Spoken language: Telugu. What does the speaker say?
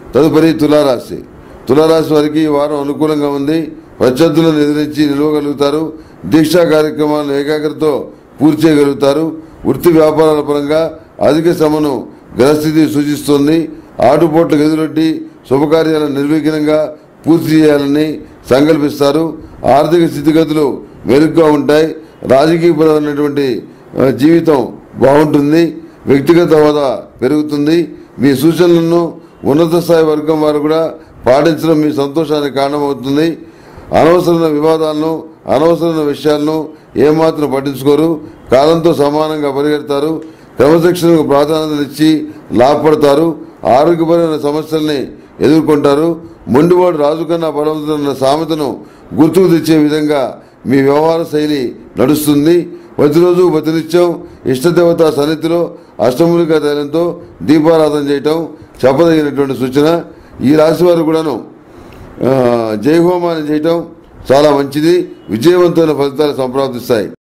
తదుపరి తులారాశి తులారాశి వారికి ఈ వారం అనుకూలంగా ఉంది ప్రత్యర్థులను ఎదిరించి నిలవగలుగుతారు దీక్షా కార్యక్రమాలను ఏకాగ్రతతో పూర్తి చేయగలుగుతారు వృత్తి వ్యాపారాల పరంగా అధిక శ్రమను గ్రహస్థితి సూచిస్తుంది ఆటుపోట్లకు ఎదురొడ్డి శుభకార్యాలను నిర్విఘ్నంగా పూర్తి చేయాలని సంకల్పిస్తారు ఆర్థిక స్థితిగతులు మెరుగ్గా ఉంటాయి రాజకీయపరమైనటువంటి ఆ, జీవితం బాగుంటుంది వ్యక్తిగత హోదా పెరుగుతుంది మీ సూచనలను ఉన్నత స్థాయి వర్గం వారు కూడా పాటించడం మీ సంతోషానికి కారణమవుతుంది అనవసరమైన వివాదాలను అనవసరమైన విషయాలను ఏమాత్రం పట్టించుకోరు కాలంతో సమానంగా పరిగెడతారు క్రమశిక్షణకు ప్రాధాన్యత ఇచ్చి లాభపడతారు ఆరోగ్యపరమైన సమస్యల్ని ఎదుర్కొంటారు మొండివాడు రాజు కన్నా బలవంతున్న సామెతను గుర్తుకు తెచ్చే విధంగా మీ వ్యవహార శైలి నడుస్తుంది ప్రతిరోజు ప్రతినిత్యం ఇష్టదేవత సన్నిధిలో అష్టములిక తైలంతో దీపారాధన చేయటం చెప్పదగినటువంటి సూచన ఈ రాశి వారు కూడాను ఆ, జయహోమాన్ని చేయటం చాలా మంచిది విజయవంతమైన ఫలితాలు సంప్రాప్తిస్తాయి